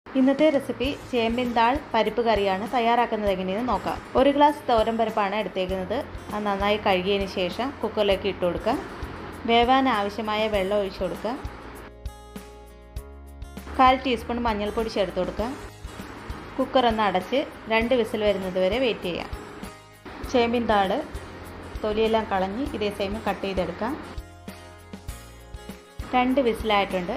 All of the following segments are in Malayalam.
ഇന്നത്തെ റെസിപ്പി ചേമ്പിൻ ദാൾ പരിപ്പ് കറിയാണ് തയ്യാറാക്കുന്നത് എങ്ങനെയെന്ന് നോക്കാം ഒരു ഗ്ലാസ് തോരൻ പരിപ്പാണ് എടുത്തേക്കുന്നത് അത് നന്നായി കഴുകിയതിന് ശേഷം കുക്കറിലേക്ക് ഇട്ട് കൊടുക്കുക വേവാൻ ആവശ്യമായ വെള്ളം ഒഴിച്ചു കൊടുക്കുക കാൽ ടീസ്പൂൺ മഞ്ഞൾപ്പൊടി ചേർത്ത് കൊടുക്കുക കുക്കർ ഒന്ന് അടച്ച് രണ്ട് വിസിൽ വരുന്നത് വരെ വെയിറ്റ് ചെയ്യാം ചേമ്പിൻ താട് തൊലിയെല്ലാം കളഞ്ഞ് ഇതേ സെയിം കട്ട് ചെയ്തെടുക്കാം രണ്ട് വിസിലായിട്ടുണ്ട്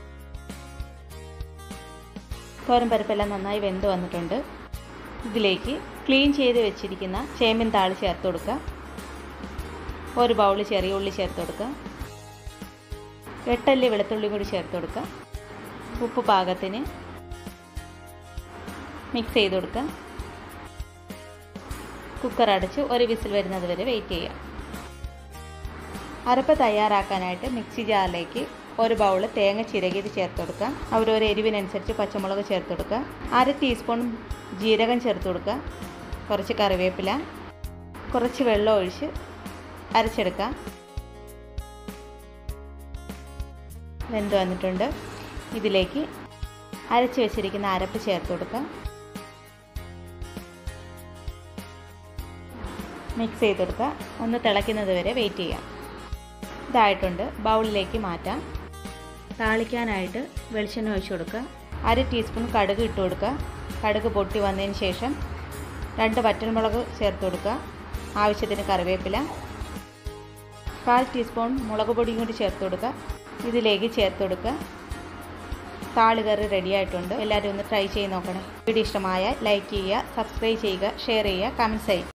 തോരൻ പരിപ്പെല്ലാം നന്നായി വെന്ത് വന്നിട്ടുണ്ട് ഇതിലേക്ക് ക്ലീൻ ചെയ്ത് വെച്ചിരിക്കുന്ന ചേമ്പിൻ താള് ചേർത്ത് കൊടുക്കുക ഒരു ബൗൾ ചെറിയ ഉള്ളി ചേർത്ത് കൊടുക്കുക എട്ടല്ലി വെളുത്തുള്ളി കൂടി ചേർത്ത് കൊടുക്കുക ഉപ്പ് പാകത്തിന് മിക്സ് ചെയ്ത് കൊടുക്കുക കുക്കർ അടച്ച് ഒരു വിസിൽ വരുന്നത് വരെ വെയിറ്റ് ചെയ്യാം അരപ്പ് തയ്യാറാക്കാനായിട്ട് മിക്സി ജാറിലേക്ക് ഒരു ബൗൾ തേങ്ങ ചിരകിയത് ചേർത്ത് കൊടുക്കുക അവരൊരു എരിവിനനുസരിച്ച് പച്ചമുളക് ചേർത്ത് കൊടുക്കുക അര ടീസ്പൂൺ ജീരകം ചേർത്ത് കൊടുക്കുക കുറച്ച് കറിവേപ്പില കുറച്ച് വെള്ളം ഒഴിച്ച് അരച്ചെടുക്കുക വെന്ത് വന്നിട്ടുണ്ട് ഇതിലേക്ക് അരച്ച് വെച്ചിരിക്കുന്ന അരപ്പ് ചേർത്ത് കൊടുക്കുക മിക്സ് ചെയ്ത് കൊടുക്കുക ഒന്ന് തിളയ്ക്കുന്നത് വരെ വെയിറ്റ് ചെയ്യാം ഇതായിട്ടുണ്ട് ബൗളിലേക്ക് മാറ്റാം താളിക്കാനായിട്ട് വെളിച്ചെണ്ണ ഒഴിച്ച് കൊടുക്കുക അര ടീസ്പൂൺ കടുക് ഇട്ട് കൊടുക്കുക കടുക് പൊട്ടി വന്നതിന് ശേഷം രണ്ട് വറ്റൽമുളക് ചേർത്ത് കൊടുക്കുക ആവശ്യത്തിന് കറിവേപ്പില കാൽ ടീസ്പൂൺ മുളക് പൊടിയും കൂടി ചേർത്ത് കൊടുക്കുക ഇതിലേക്ക് ചേർത്ത് കൊടുക്കുക താളി കറി റെഡി ആയിട്ടുണ്ട് എല്ലാവരും ഒന്ന് ട്രൈ ചെയ്ത് നോക്കണേ വീഡിയോ ഇഷ്ടമായ ലൈക്ക് ചെയ്യുക സബ്സ്ക്രൈബ് ചെയ്യുക ഷെയർ ചെയ്യുക കമൻസ് ചെയ്യുക